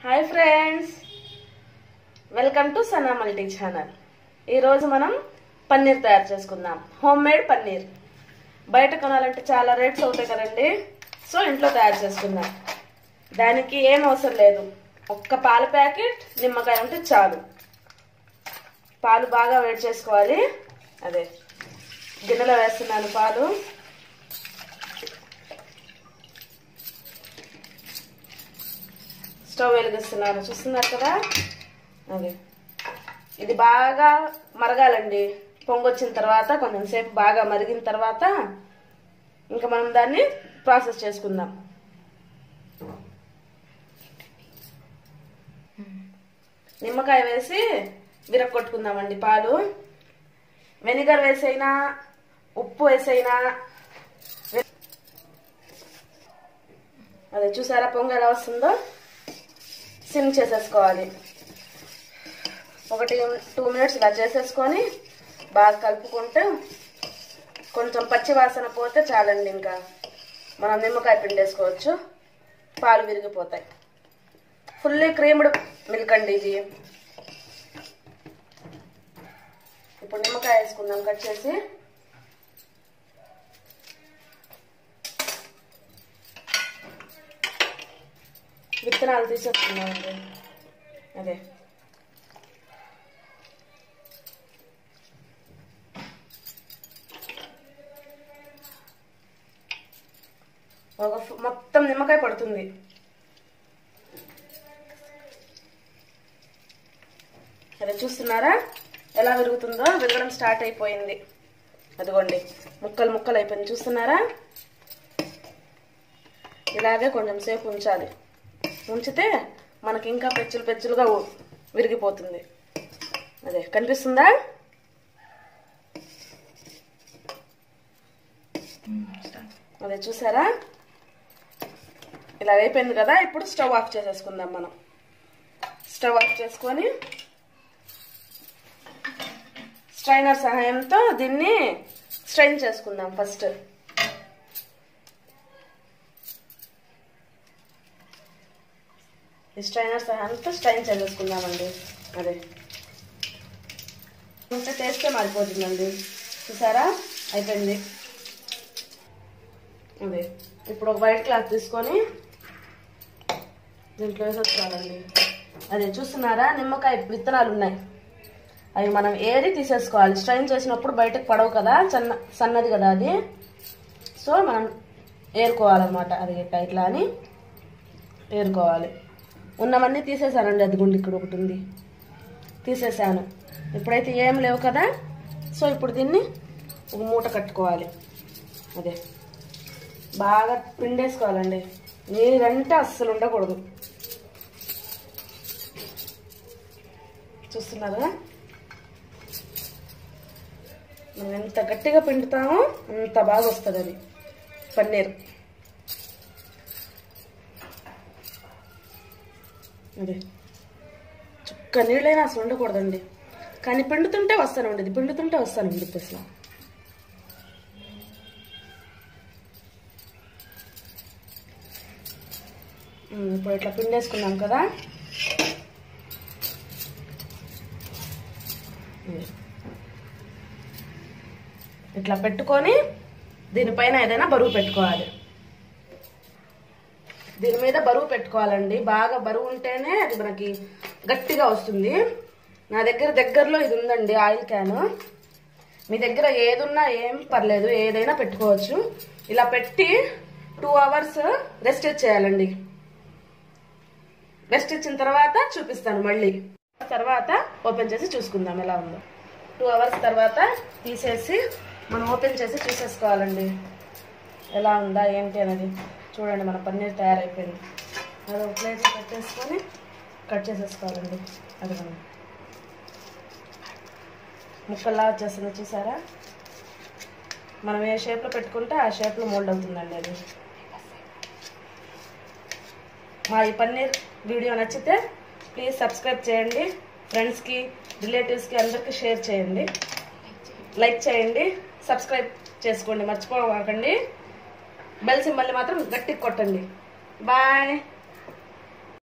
Hi friends welcome to Sana multi channel ఈరోజు మనం పన్నీర్ తయారు చేసుకుందాం హోమ్ మేడ్ పన్నీర్ బయట కొనాలంటే చాలా రేట్స్ అవుతాయి కదండి సో ఇంట్లో తయారు చేసుకుందాం దానికి ఏం అవసరం లేదు ఒక్క పాల ప్యాకెట్ నిమ్మకాయ ఉంటే చాలు పాలు బాగా వేడి చేసుకోవాలి అదే గిన్నెలో వేస్తున్నాను పాలు స్టవ్ వెలిగిస్తున్నాను చూస్తున్నారు కదా అది ఇది బాగా మరగాలండి పొంగొచ్చిన తర్వాత కొంచెం సేపు బాగా మరిగిన తర్వాత ఇంకా మనం దాన్ని ప్రాసెస్ చేసుకుందాం నిమ్మకాయ వేసి విరగొట్టుకుందామండి పాలు వెనిగర్ వేసైనా ఉప్పు వేసైనా అదే చూసారా పొంగ ఎలా వస్తుందో సిమ్ చేసేసుకోవాలి ఒకటి టూ మినిట్స్ ఇలా చేసేసుకొని బాగా కలుపుకుంటే కొంచెం పచ్చి వాసన పోతే చాలండి ఇంకా మనం నిమ్మకాయ పిండేసుకోవచ్చు పాలు విరిగిపోతాయి ఫుల్లీ క్రీమ్డ్ మిల్క్ అండి ఇది ఇప్పుడు నిమ్మకాయ వేసుకుందాం కట్ చేసి విత్తనాలు తీసేసుకున్నామండి అదే ఒక ఫు- మొత్తం నిమ్మకాయ పడుతుంది అదే చూస్తున్నారా ఎలా విరుగుతుందో విరగడం స్టార్ట్ అయిపోయింది అదిగోండి ముక్కలు ముక్కలు అయిపోయింది చూస్తున్నారా ఇలాగే కొంచెం సేపు ఉంచాలి ఉంచితే మనకి ఇంకా పెచ్చులు పెచ్చులుగా ఉ- విరిగిపోతుంది అదే కనిపిస్తుందా అదే చూసారా ఇలా అయిపోయింది కదా ఇప్పుడు స్టవ్ ఆఫ్ చేసేసుకుందాం మనం స్టవ్ ఆఫ్ చేసుకొని స్ట్రైనర్ సహాయంతో దీన్ని స్ట్రైన్ చేసుకుందాం ఫస్ట్ ఈ స్ట్రైనర్ సహాయంతో స్ట్రైన్ చేసేసుకుందామండి అదే ఇంకా టేస్టే మారిపోతుందండి చూసారా అయిపోయింది అదే ఇప్పుడు ఒక వైట్ క్లాత్ తీసుకొని దీంట్లో వేసేసుకోవాలండి అదే చూస్తున్నారా నిమ్మకాయ విత్తనాలు ఉన్నాయి అవి మనం ఏరి తీసేసుకోవాలి స్ట్రైన్ చేసినప్పుడు బయటకు పడవు కదా సన్న సన్నది కదా అది సో మనం ఏరుకోవాలన్నమాట అది ఇట్లా ఇట్లా అని ఏరుకోవాలి ఉన్నవన్నీ తీసేసానండి అది గుండి ఇక్కడ ఒకటి ఉంది తీసేసాను ఇప్పుడైతే ఏం లేవు కదా సో ఇప్పుడు దీన్ని ఒక మూట కట్టుకోవాలి అదే బాగా పిండేసుకోవాలండి నీరంటే అస్సలు ఉండకూడదు చూస్తున్నారా మనం ఎంత గట్టిగా పిండుతామో అంత బాగా వస్తుంది అది పన్నీర్ అదే చుక్క నీళ్ళైనా అసలు ఉండకూడదండి కానీ పిండుతుంటే వస్తాను ఉండేది పిండుతుంటే వస్తాను ఉండేది అసలు ఉమ్, ఇప్పుడు ఇట్లా పిండేసుకున్నాం కదా ఉమ్. ఇట్లా పెట్టుకొని దీనిపైన ఏదైనా బరువు పెట్టుకోవాలి దీని మీద బరువు పెట్టుకోవాలండి బాగా బరువు ఉంటేనే అది మనకి గట్టిగా వస్తుంది నా దగ్గర దగ్గరలో ఇది ఉందండి ఆయిల్ క్యాన్ మీ దగ్గర ఏదున్నా ఏం పర్లేదు ఏదైనా పెట్టుకోవచ్చు ఇలా పెట్టి టూ అవర్స్ రెస్ట్ చేయాలండి రెస్ట్ ఇచ్చిన తర్వాత చూపిస్తాను మళ్ళీ తర్వాత ఓపెన్ చేసి చూసుకుందాం ఎలా ఉందో టూ అవర్స్ తర్వాత తీసేసి మనం ఓపెన్ చేసి చూసేసుకోవాలండి ఎలా ఉందా ఏంటి అనేది చూడండి మన పన్నీర్ తయారైపోయింది అది ఒక ప్లేట్ పెట్టేసుకొని కట్ చేసేసుకోవాలండి అది మనం ముక్కల్లా వచ్చేస్తుంది చూసారా మనం ఏ షేప్లో పెట్టుకుంటే ఆ షేప్లో మోల్డ్ అవుతుందండి అది మా ఈ పన్నీర్ వీడియో నచ్చితే ప్లీజ్ సబ్స్క్రైబ్ చేయండి ఫ్రెండ్స్కి రిలేటివ్స్కి అందరికీ షేర్ చేయండి లైక్ చేయండి సబ్స్క్రైబ్ చేసుకోండి మర్చిపోకండి బెల్ సింబల్ని మాత్రం గట్టిగా కొట్టండి బాయ్